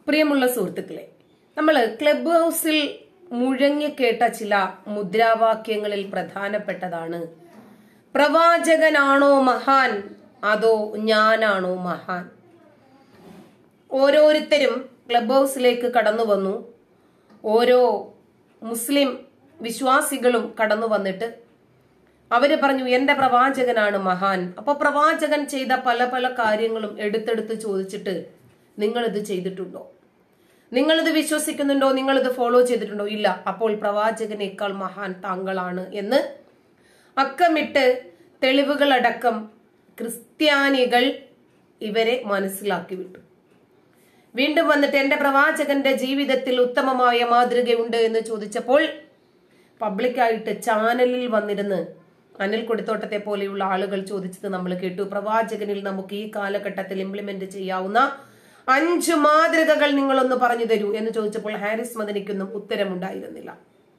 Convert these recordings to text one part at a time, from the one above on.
പ്രിയമുള്ള സുഹൃത്തുക്കളെ നമ്മൾ ക്ലബ് ഹൗസിൽ മുഴങ്ങിക്കേട്ട ചില മുദ്രാവാക്യങ്ങളിൽ പ്രധാനപ്പെട്ടതാണ് പ്രവാചകനാണോ മഹാൻ അതോ ഞാനാണോ മഹാൻ ഓരോരുത്തരും ക്ലബ് ഹൗസിലേക്ക് കടന്നു വന്നു ഓരോ മുസ്ലിം വിശ്വാസികളും കടന്നു വന്നിട്ട് അവര് പറഞ്ഞു എന്റെ പ്രവാചകനാണ് മഹാൻ അപ്പൊ പ്രവാചകൻ ചെയ്ത പല പല കാര്യങ്ങളും എടുത്തെടുത്ത് ചോദിച്ചിട്ട് നിങ്ങൾ ഇത് ചെയ്തിട്ടുണ്ടോ നിങ്ങളിത് വിശ്വസിക്കുന്നുണ്ടോ നിങ്ങളിത് ഫോളോ ചെയ്തിട്ടുണ്ടോ ഇല്ല അപ്പോൾ പ്രവാചകനേക്കാൾ മഹാൻ താങ്കളാണ് എന്ന് അക്കമിട്ട് തെളിവുകളടക്കം ക്രിസ്ത്യാനികൾ ഇവരെ മനസ്സിലാക്കി വിട്ടു വീണ്ടും വന്നിട്ട് എന്റെ പ്രവാചകന്റെ ജീവിതത്തിൽ ഉത്തമമായ മാതൃകയുണ്ട് എന്ന് ചോദിച്ചപ്പോൾ പബ്ലിക്കായിട്ട് ചാനലിൽ വന്നിരുന്ന് അനിൽ കൊടിത്തോട്ടത്തെ പോലെയുള്ള ആളുകൾ ചോദിച്ചത് നമ്മൾ കേട്ടു പ്രവാചകനിൽ നമുക്ക് ഈ കാലഘട്ടത്തിൽ ഇംപ്ലിമെന്റ് ചെയ്യാവുന്ന അഞ്ച് മാതൃകകൾ നിങ്ങളൊന്ന് പറഞ്ഞു തരൂ എന്ന് ചോദിച്ചപ്പോൾ ഹാരിസ് മദനിക്കൊന്നും ഉത്തരമുണ്ടായിരുന്നില്ല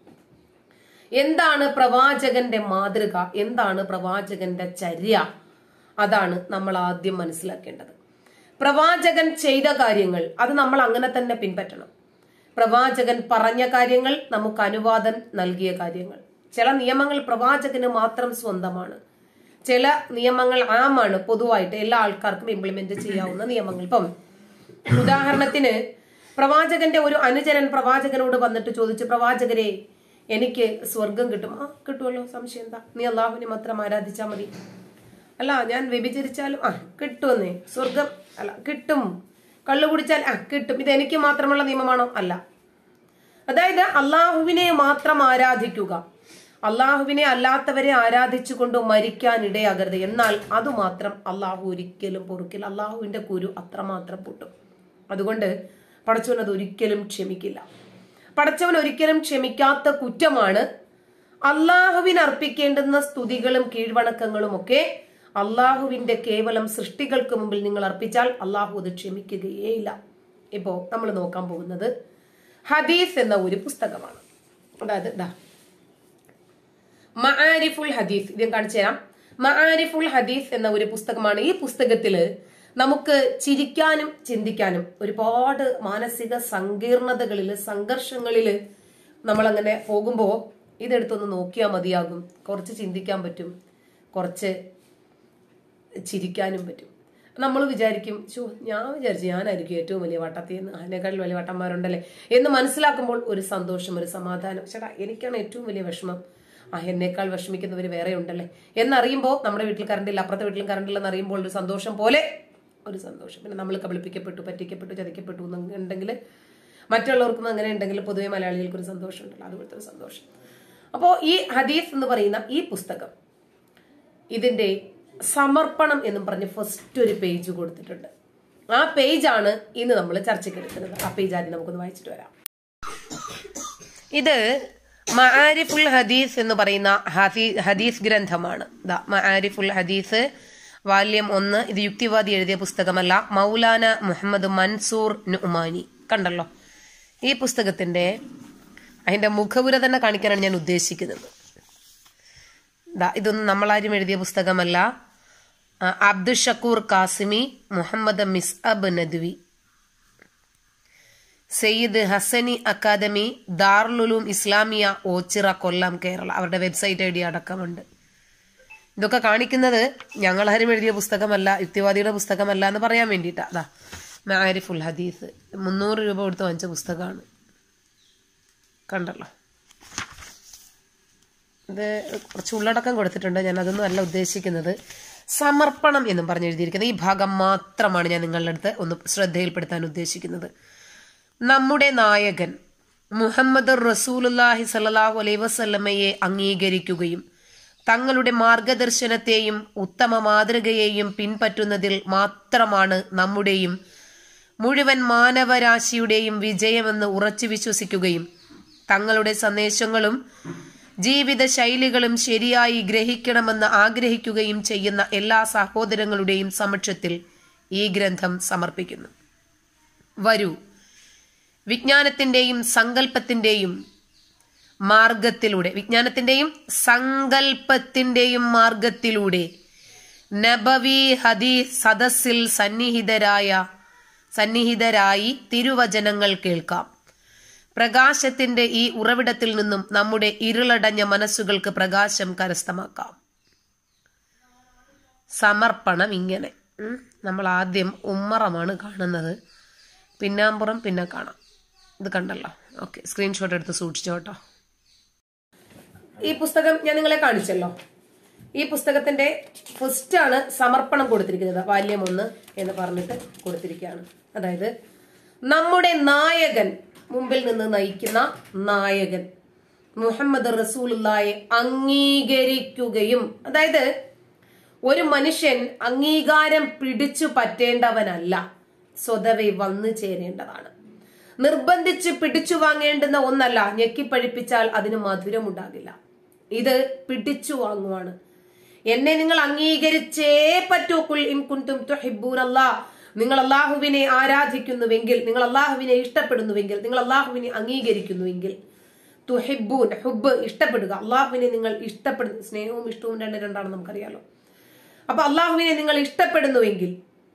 എന്താണ് പ്രവാചകന്റെ മാതൃക എന്താണ് പ്രവാചകന്റെ ചര്യ അതാണ് നമ്മൾ ആദ്യം മനസ്സിലാക്കേണ്ടത് പ്രവാചകൻ ചെയ്ത കാര്യങ്ങൾ അത് നമ്മൾ അങ്ങനെ തന്നെ പിൻപറ്റണം പ്രവാചകൻ പറഞ്ഞ കാര്യങ്ങൾ നമുക്ക് അനുവാദം നൽകിയ കാര്യങ്ങൾ ചില നിയമങ്ങൾ പ്രവാചകന് മാത്രം സ്വന്തമാണ് ചില നിയമങ്ങൾ ആമാണ് പൊതുവായിട്ട് എല്ലാ ആൾക്കാർക്കും ഇംപ്ലിമെന്റ് ചെയ്യാവുന്ന നിയമങ്ങൾ ഇപ്പം ഉദാഹരണത്തിന് പ്രവാചകന്റെ ഒരു അനുചരൻ പ്രവാചകനോട് വന്നിട്ട് ചോദിച്ചു പ്രവാചകരെ എനിക്ക് സ്വർഗം കിട്ടും ആ കിട്ടുമല്ലോ സംശയം എന്താ നീ അള്ളാഹുവിനെ മാത്രം ആരാധിച്ചാൽ മതി അല്ല ഞാൻ വ്യഭിചരിച്ചാലും ആ കിട്ടുമെന്നേ സ്വർഗം അല്ല കിട്ടും കള്ളു കുടിച്ചാൽ ആ കിട്ടും ഇത് എനിക്ക് മാത്രമുള്ള നിയമമാണോ അല്ല അതായത് അള്ളാഹുവിനെ മാത്രം ആരാധിക്കുക അള്ളാഹുവിനെ അല്ലാത്തവരെ ആരാധിച്ചുകൊണ്ട് മരിക്കാൻ ഇടയാകരുത് എന്നാൽ അതുമാത്രം അള്ളാഹു ഒരിക്കലും പൊറുക്കില്ല അള്ളാഹുവിന്റെ കുരു അത്രമാത്രം പൊട്ടും അതുകൊണ്ട് പടച്ചവൻ അത് ഒരിക്കലും ക്ഷമിക്കില്ല പടച്ചവൻ ഒരിക്കലും ക്ഷമിക്കാത്ത കുറ്റമാണ് അള്ളാഹുവിന് അർപ്പിക്കേണ്ടുന്ന സ്തുതികളും കീഴ്വണക്കങ്ങളും ഒക്കെ അള്ളാഹുവിന്റെ കേവലം സൃഷ്ടികൾക്ക് മുമ്പിൽ നിങ്ങൾ അർപ്പിച്ചാൽ അള്ളാഹു അത് ക്ഷമിക്കുകയേയില്ല ഇപ്പോ നമ്മൾ നോക്കാൻ പോകുന്നത് ഹദീസ് എന്ന ഒരു പുസ്തകമാണ് അതായത് ദാ മആരിഫുൽ ഹദീസ് ഇത് ഞാൻ കാണിച്ചു തരാം മആരിഫുൽ ഹദീസ് എന്ന ഒരു പുസ്തകമാണ് ഈ പുസ്തകത്തില് നമുക്ക് ചിരിക്കാനും ചിന്തിക്കാനും ഒരുപാട് മാനസിക സങ്കീർണതകളില് സംഘർഷങ്ങളില് നമ്മൾ അങ്ങനെ പോകുമ്പോൾ ഇതെടുത്തൊന്ന് നോക്കിയാൽ മതിയാകും കുറച്ച് ചിന്തിക്കാൻ പറ്റും കുറച്ച് ചിരിക്കാനും പറ്റും നമ്മൾ വിചാരിക്കും ചോ ഞാൻ വിചാരിച്ചു ഞാനായിരിക്കും ഏറ്റവും വലിയ വട്ടത്തിൽ നിന്ന് അതിനേക്കാൾ വലിയ വട്ടന്മാരുണ്ടല്ലേ എന്ന് മനസ്സിലാക്കുമ്പോൾ ഒരു സന്തോഷം ഒരു സമാധാനം ചേട്ടാ എനിക്കാണ് ഏറ്റവും വലിയ വിഷമം ആ എന്നേക്കാൾ വിഷമിക്കുന്നവർ വേറെ ഉണ്ടല്ലേ എന്നറിയുമ്പോൾ നമ്മുടെ വീട്ടിൽ കറണ്ടില്ല അപ്പുറത്തെ വീട്ടിലും കറണ്ടില്ലെന്ന് അറിയുമ്പോൾ ഒരു സന്തോഷം പോലെ ഒരു സന്തോഷം പിന്നെ നമ്മൾ കബളിപ്പിക്കപ്പെട്ടു പറ്റിക്കപ്പെട്ടു ചതിക്കപ്പെട്ടു എന്നുണ്ടെങ്കിൽ മറ്റുള്ളവർക്കും അങ്ങനെ ഉണ്ടെങ്കിൽ പൊതുവെ മലയാളികൾക്ക് ഒരു സന്തോഷം ഉണ്ടല്ലോ അതുപോലത്തെ ഒരു സന്തോഷം അപ്പോൾ ഈ ഹദീസ് എന്ന് പറയുന്ന ഈ പുസ്തകം ഇതിന്റെ സമർപ്പണം എന്നും പറഞ്ഞ് ഫസ്റ്റ് ഒരു പേജ് കൊടുത്തിട്ടുണ്ട് ആ പേജാണ് ഇന്ന് നമ്മൾ ചർച്ചയ്ക്ക് എടുക്കുന്നത് ആ പേജ് ആദ്യം നമുക്കൊന്ന് വായിച്ചിട്ട് വരാം ഇത് മആരിഫുൽ ഹദീസ് എന്ന് പറയുന്ന ഹദീ- ഹദീസ് ഗ്രന്ഥമാണ് ദാ മആരിഫുൽ ഹദീസ് വാല്യം ഒന്ന് ഇത് യുക്തിവാദി എഴുതിയ പുസ്തകമല്ല മൗലാന മുഹമ്മദ് മൻസൂർ നുമാനി കണ്ടല്ലോ ഈ പുസ്തകത്തിന്റെ അതിന്റെ മുഖവുര തന്നെ കാണിക്കാനാണ് ഞാൻ ഉദ്ദേശിക്കുന്നത് ദാ ഇതൊന്നും നമ്മളാരും എഴുതിയ പുസ്തകമല്ല ആ, അബ്ദുൽ ഷക്കൂർ കാസിമി മുഹമ്മദ് മിസ്അബ് നദ്വി സയ്യിദ് ഹസനി അക്കാദമി ദാറുലുലൂം ഇസ്ലാമിയ ഓച്ചിറ കൊല്ലം കേരള അവരുടെ വെബ്സൈറ്റ് ഐ ഡി അടക്കമുണ്ട് ഇതൊക്കെ കാണിക്കുന്നത് ഞങ്ങളാരും എഴുതിയ പുസ്തകമല്ല യുക്തിവാദിയുടെ പുസ്തകമല്ല എന്ന് പറയാൻ വേണ്ടിയിട്ടാ അതാ മാരിഫുൽ ഹദീസ് മുന്നൂറ് രൂപ കൊടുത്ത് വാങ്ങിച്ച പുസ്തകമാണ് കണ്ടല്ലോ ഇത് കുറച്ച് ഉള്ളടക്കം കൊടുത്തിട്ടുണ്ട് ഞാൻ അതൊന്നും അല്ല ഉദ്ദേശിക്കുന്നത് സമർപ്പണം എന്നും പറഞ്ഞ് എഴുതിയിരിക്കുന്നത് ഈ ഭാഗം മാത്രമാണ് ഞാൻ നിങ്ങളുടെ അടുത്ത് ഒന്ന് ശ്രദ്ധയിൽപ്പെടുത്താൻ ഉദ്ദേശിക്കുന്നത് നമ്മുടെ നായകൻ മുഹമ്മദ് റസൂലുല്ലാഹി സല്ലല്ലാഹു അലൈഹി വസല്ലമയെ അംഗീകരിക്കുകയും തങ്ങളുടെ മാർഗദർശനത്തെയും ഉത്തമ മാതൃകയെയും പിൻപറ്റുന്നതിൽ മാത്രമാണ് നമ്മുടെയും മുഴുവൻ മാനവരാശിയുടെയും വിജയമെന്ന് ഉറച്ചു വിശ്വസിക്കുകയും തങ്ങളുടെ സന്ദേശങ്ങളും ജീവിത ശൈലികളും ശരിയായി ഗ്രഹിക്കണമെന്ന് ആഗ്രഹിക്കുകയും ചെയ്യുന്ന എല്ലാ സഹോദരങ്ങളുടെയും സമക്ഷത്തിൽ ഈ ഗ്രന്ഥം സമർപ്പിക്കുന്നു വരൂ വിജ്ഞാനത്തിന്റെയും സങ്കല്പത്തിന്റെയും മാർഗത്തിലൂടെ വിജ്ഞാനത്തിന്റെയും സങ്കല്പത്തിന്റെയും മാർഗത്തിലൂടെ നബവി ഹദീസ് സദസ്സിൽ സന്നിഹിതരായ സന്നിഹിതരായി തിരുവചനങ്ങൾ കേൾക്കാം പ്രകാശത്തിന്റെ ഈ ഉറവിടത്തിൽ നിന്നും നമ്മുടെ ഇരുളടഞ്ഞ മനസ്സുകൾക്ക് പ്രകാശം കരസ്ഥമാക്കാം സമർപ്പണം ഇങ്ങനെ ഉം. നമ്മൾ ആദ്യം ഉമ്മറമാണ് കാണുന്നത് പിന്നാമ്പുറം പിന്നെ കാണാം ഇത് കണ്ടല്ലോ ഓക്കെ സ്ക്രീൻഷോട്ട് എടുത്ത് സൂക്ഷിച്ചോ കേട്ടോ ഈ പുസ്തകം ഞാൻ നിങ്ങളെ കാണിച്ചല്ലോ ഈ പുസ്തകത്തിന്റെ ഫസ്റ്റ് ആണ് സമർപ്പണം കൊടുത്തിരിക്കുന്നത് വാല്യം ഒന്ന് എന്ന് പറഞ്ഞിട്ട് കൊടുത്തിരിക്കുകയാണ് അതായത് നമ്മുടെ നായകൻ മുമ്പിൽ നിന്ന് നയിക്കുന്ന നായകൻ മുഹമ്മദ് റസൂലുള്ളായെ അംഗീകരിക്കുകയും അതായത് ഒരു മനുഷ്യൻ അംഗീകാരം പിടിച്ചു പറ്റേണ്ടവനല്ല സ്വതവേ വന്നു ചേരേണ്ടതാണ് നിർബന്ധിച്ച് പിടിച്ചു വാങ്ങേണ്ടുന്ന ഒന്നല്ല ഞെക്കിപ്പഴിപ്പിച്ചാൽ അതിന് മധുരമുണ്ടാകില്ല ഇത് പിടിച്ചു വാങ്ങുവാണ് എന്നെ നിങ്ങൾ അംഗീകരിച്ചേ പറ്റൂ കുൽ ഇൻ കുന്തും തുഹിബ്ബൂന അല്ലാഹ് നിങ്ങൾ അള്ളാഹുവിനെ ആരാധിക്കുന്നുവെങ്കിൽ നിങ്ങൾ അള്ളാഹുവിനെ ഇഷ്ടപ്പെടുന്നുവെങ്കിൽ നിങ്ങൾ അള്ളാഹുവിനെ അംഗീകരിക്കുന്നുവെങ്കിൽ തുഹിബൂൻ ഹുബ് ഇഷ്ടപ്പെടുക അള്ളാഹുവിനെ നിങ്ങൾ ഇഷ്ടപ്പെടുന്നു സ്നേഹവും ഇഷ്ടവും രണ്ട് രണ്ടാണ് നമുക്കറിയാലോ അപ്പൊ അള്ളാഹുവിനെ നിങ്ങൾ ഇഷ്ടപ്പെടുന്നുവെങ്കിൽ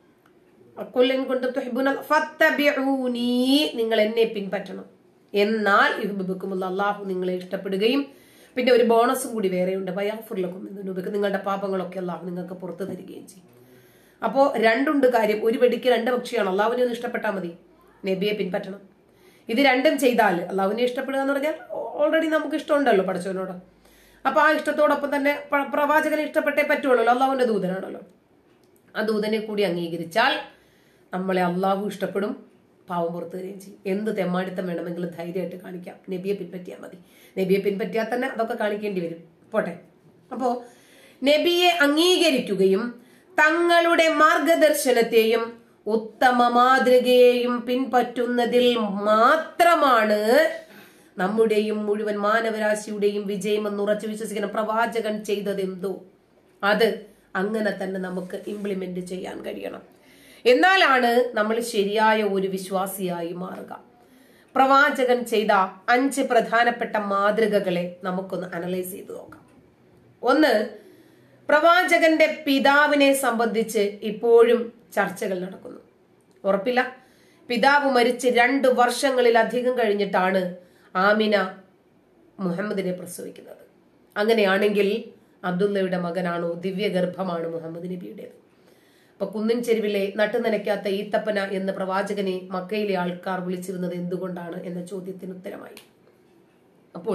കൊല്ലൻ കൊണ്ട് തുഹിബ്ബൂന ഫത്തബിഊനി നിങ്ങൾ എന്നെ പിൻപറ്റണം എന്നാൽ യുഹ്ബിബുക്കുമുള്ള അള്ളാഹു നിങ്ങളെ ഇഷ്ടപ്പെടുകയും പിന്നെ ഒരു ബോണസും കൂടി വേറെയുണ്ട് വയാഫുർലക്കും എന്നുബിക്ക് നിങ്ങളുടെ പാപങ്ങളൊക്കെ അള്ളാഹു നിങ്ങൾക്ക് പുറത്തു തരികയും ചെയ്യും അപ്പോ രണ്ടുണ്ട് കാര്യം ഒരു വെടിക്ക് രണ്ട് പക്ഷിയാണ് അള്ളാഹുവിനെ ഒന്ന് ഇഷ്ടപ്പെട്ടാൽ മതി നബിയെ പിൻപറ്റണം ഇത് രണ്ടും ചെയ്താൽ അള്ളാഹുവിനെ ഇഷ്ടപ്പെടുക എന്ന് പറഞ്ഞാൽ ഓൾറെഡി നമുക്ക് ഇഷ്ടമുണ്ടല്ലോ പഠിച്ചവനോട് അപ്പൊ ആ ഇഷ്ടത്തോടൊപ്പം തന്നെ പ്ര- പ്രവാചകനെ ഇഷ്ടപ്പെട്ടേ പറ്റുള്ളൂ അള്ളാഹുവിന്റെ ദൂതനാണല്ലോ ആ ദൂതനെ കൂടി അംഗീകരിച്ചാൽ നമ്മളെ അള്ളാഹു ഇഷ്ടപ്പെടും പാവം പുറത്തു തരികയും ചെയ്യും എന്ത് തെമ്മാടിത്തം വേണമെങ്കിലും ധൈര്യമായിട്ട് കാണിക്കാം നബിയെ പിൻപറ്റിയാൽ മതി നബിയെ പിൻപറ്റിയാൽ തന്നെ അതൊക്കെ കാണിക്കേണ്ടി വരും പോട്ടെ അപ്പോ നബിയെ അംഗീകരിക്കുകയും തങ്ങളുടെ മാർഗദർശനത്തെയും ഉത്തമ മാതൃകയെയും പിൻപറ്റുന്നതിൽ മാത്രമാണ് നമ്മുടെയും മുഴുവൻ മാനവരാശിയുടെയും വിജയം എന്ന് ഉറച്ചു വിശ്വസിക്കുന്ന പ്രവാചകൻ ചെയ്തതെന്തോ അത് അങ്ങനെ തന്നെ നമുക്ക് ഇംപ്ലിമെന്റ് ചെയ്യാൻ കഴിയണം എന്നാലാണ് നമ്മൾ ശരിയായ ഒരു വിശ്വാസിയായി മാറുക പ്രവാചകൻ ചെയ്ത അഞ്ച് പ്രധാനപ്പെട്ട മാതൃകകളെ നമുക്കൊന്ന് അനലൈസ് ചെയ്ത് നോക്കാം ഒന്ന് പ്രവാചകന്റെ പിതാവിനെ സംബന്ധിച്ച് ഇപ്പോഴും ചർച്ചകൾ നടക്കുന്നു ഉറപ്പില്ല പിതാവ് മരിച്ച് രണ്ട് വർഷങ്ങളിലധികം കഴിഞ്ഞിട്ടാണ് ആമിന മുഹമ്മദിനെ പ്രസവിക്കുന്നത് അങ്ങനെയാണെങ്കിൽ അബ്ദുള്ളയുടെ മകനാണോ ദിവ്യഗർഭമാണ് മുഹമ്മദ് നബിയുടേത് അപ്പൊ കുന്നിൻ ചെരുവിലെ നട്ടുനനയ്ക്കാത്ത ഈത്തപ്പന എന്ന പ്രവാചകനെ മക്കയിലെ ആൾക്കാർ വിളിച്ചിരുന്നത് എന്തുകൊണ്ടാണ് എന്ന ചോദ്യത്തിന് ഉത്തരമായി അപ്പോൾ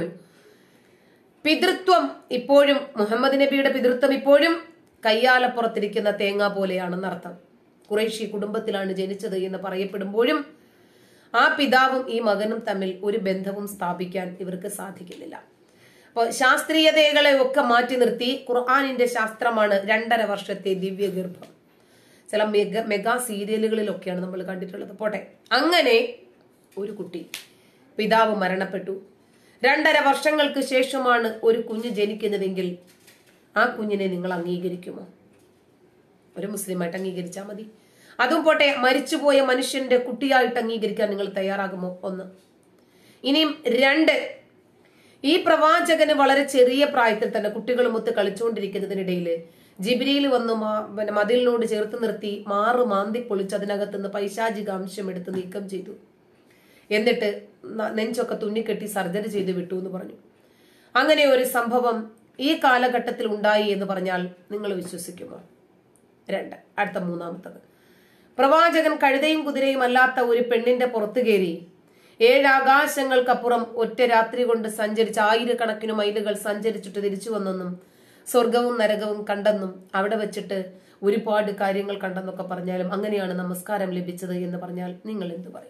പിതൃത്വം ഇപ്പോഴും മുഹമ്മദ് നബിയുടെ പിതൃത്വം ഇപ്പോഴും കയ്യാലപ്പുറത്തിരിക്കുന്ന തേങ്ങ പോലെയാണെന്നർത്ഥം കുറേശി കുടുംബത്തിലാണ് ജനിച്ചത് എന്ന് പറയപ്പെടുമ്പോഴും ആ പിതാവും ഈ മകനും തമ്മിൽ ഒരു ബന്ധവും സ്ഥാപിക്കാൻ ഇവർക്ക് സാധിക്കുന്നില്ല അപ്പോൾ ശാസ്ത്രീയതകളെ ഒക്കെ മാറ്റി നിർത്തി ഖുർആാനിന്റെ ശാസ്ത്രമാണ് രണ്ടര വർഷത്തെ ദിവ്യഗർഭം ചില മെഗ മെഗാ സീരിയലുകളിലൊക്കെയാണ് നമ്മൾ കണ്ടിട്ടുള്ളത് പോട്ടെ അങ്ങനെ ഒരു കുട്ടി പിതാവ് മരണപ്പെട്ടു രണ്ടര വർഷങ്ങൾക്ക് ശേഷമാണ് ഒരു കുഞ്ഞ് ജനിക്കുന്നതെങ്കിൽ ആ കുഞ്ഞിനെ നിങ്ങൾ അംഗീകരിക്കുമോ ഒരു മുസ്ലിമായിട്ട് അംഗീകരിച്ചാൽ മതി അതും പോട്ടെ മരിച്ചുപോയ മനുഷ്യന്റെ കുട്ടിയായിട്ട് അംഗീകരിക്കാൻ നിങ്ങൾ തയ്യാറാകുമോ ഒന്ന് ഇനിയും രണ്ട് ഈ പ്രവാചകന് വളരെ ചെറിയ പ്രായത്തിൽ തന്നെ കുട്ടികളുമൊത്ത് കളിച്ചുകൊണ്ടിരിക്കുന്നതിനിടയിൽ ജിബിരിയിൽ വന്ന് മാ- പിന്നെ മതിലിനോട് ചേർത്ത് നിർത്തി മാറ് മാന്തി പൊളിച്ച് അതിനകത്തുനിന്ന് പൈശാചിക അംശം എടുത്ത് നീക്കം ചെയ്തു എന്നിട്ട് ന- നെഞ്ചൊക്കെ തുന്നിക്കെട്ടി സർജറി ചെയ്ത് വിട്ടു എന്ന് പറഞ്ഞു അങ്ങനെ ഒരു സംഭവം ഈ കാലഘട്ടത്തിൽ ഉണ്ടായി എന്ന് പറഞ്ഞാൽ നിങ്ങൾ വിശ്വസിക്കുമോ രണ്ട് അടുത്ത മൂന്നാമത്തത് പ്രവാചകൻ കഴുതയും കുതിരയും അല്ലാത്ത ഒരു പെണ്ണിന്റെ പുറത്തു കയറി ഏഴാകാശങ്ങൾക്കപ്പുറം ഒറ്റ രാത്രി കൊണ്ട് സഞ്ചരിച്ച് ആയിരക്കണക്കിന് മൈലുകൾ സഞ്ചരിച്ചിട്ട് തിരിച്ചു വന്നെന്നും സ്വർഗവും നരകവും കണ്ടെന്നും അവിടെ വെച്ചിട്ട് ഒരുപാട് കാര്യങ്ങൾ കണ്ടെന്നൊക്കെ പറഞ്ഞാലും അങ്ങനെയാണ് നമസ്കാരം ലഭിച്ചത് എന്ന് പറഞ്ഞാൽ നിങ്ങൾ എന്ത് പറയും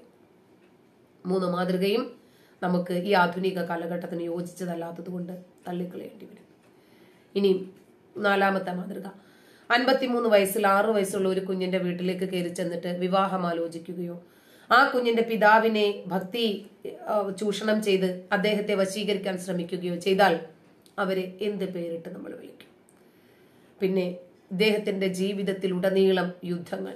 മൂന്ന് മാതൃകയും നമുക്ക് ഈ ആധുനിക കാലഘട്ടത്തിന് യോജിച്ചതല്ലാത്തത് കൊണ്ട് തള്ളിക്കളയേണ്ടി വരും ഇനി നാലാമത്തെ മാതൃക അൻപത്തിമൂന്ന് വയസ്സിൽ ആറു വയസ്സുള്ള ഒരു കുഞ്ഞിന്റെ വീട്ടിലേക്ക് കയറി ചെന്നിട്ട് വിവാഹം ആലോചിക്കുകയോ ആ കുഞ്ഞിന്റെ പിതാവിനെ ഭക്തി ആ, ചൂഷണം ചെയ്ത് അദ്ദേഹത്തെ വശീകരിക്കാൻ ശ്രമിക്കുകയോ ചെയ്താൽ അവരെ എന്ത് പേരിട്ട് നമ്മൾ വിളിക്കും പിന്നെ ഇദ്ദേഹത്തിന്റെ ജീവിതത്തിൽ ഉടനീളം യുദ്ധങ്ങൾ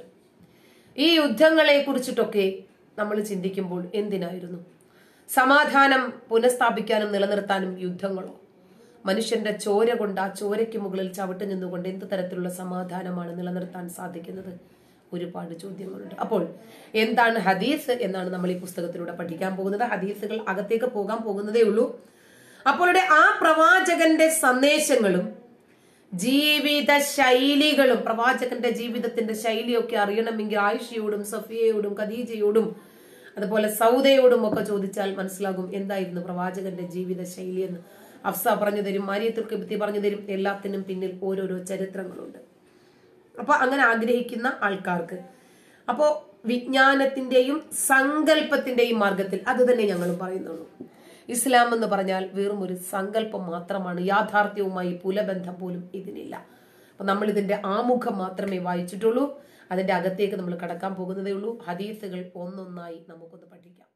ഈ യുദ്ധങ്ങളെ കുറിച്ചിട്ടൊക്കെ നമ്മൾ ചിന്തിക്കുമ്പോൾ എന്തിനായിരുന്നു സമാധാനം പുനഃസ്ഥാപിക്കാനും നിലനിർത്താനും യുദ്ധങ്ങളോ മനുഷ്യന്റെ ചോര കൊണ്ട് ആ ചോരയ്ക്ക് മുകളിൽ ചവിട്ടി നിന്നുകൊണ്ട് എന്ത് തരത്തിലുള്ള സമാധാനമാണ് നിലനിർത്താൻ സാധിക്കുന്നത് ഒരുപാട് ചോദ്യങ്ങളുണ്ട് അപ്പോൾ എന്താണ് ഹദീസ് എന്നാണ് നമ്മൾ ഈ പുസ്തകത്തിലൂടെ പഠിക്കാൻ പോകുന്നത് ഹദീസുകൾ അകത്തേക്ക് പോകാൻ പോകുന്നതേ ഉള്ളൂ അപ്പോൾ ഇവിടെ ആ പ്രവാചകന്റെ സന്ദേശങ്ങളും ജീവിത ശൈലികളും പ്രവാചകന്റെ ജീവിതത്തിന്റെ ശൈലിയൊക്കെ അറിയണമെങ്കിൽ ആയിഷയോടും സഫിയയോടും ഖദീജയോടും അതുപോലെ സൗദയോടും ഒക്കെ ചോദിച്ചാൽ മനസ്സിലാകും എന്തായിരുന്നു പ്രവാചകന്റെ ജീവിത ശൈലി എന്ന് അഫ്സ പറഞ്ഞു തരും മാരിയത്തുൽ കബിത്തി പറഞ്ഞു തരും എല്ലാത്തിനും പിന്നിൽ ഓരോരോ ചരിത്രങ്ങളുണ്ട് അപ്പൊ അങ്ങനെ ആഗ്രഹിക്കുന്ന ആൾക്കാർക്ക് അപ്പോ വിജ്ഞാനത്തിന്റെയും സങ്കല്പത്തിന്റെയും മാർഗത്തിൽ അത് തന്നെ ഞങ്ങളും പറയുന്നുള്ളൂ ഇസ്ലാം എന്ന് പറഞ്ഞാൽ വെറും ഒരു സങ്കല്പം മാത്രമാണ് യാഥാർത്ഥ്യവുമായി പുലബന്ധം പോലും ഇതിനില്ല അപ്പൊ നമ്മൾ ഇതിന്റെ ആമുഖം മാത്രമേ വായിച്ചിട്ടുള്ളൂ അതിന്റെ അകത്തേക്ക് നമ്മൾ കടക്കാൻ പോകുന്നതേ ഉള്ളൂ ഹദീസുകൾ ഒന്നൊന്നായി നമുക്കൊന്ന് പഠിക്കാം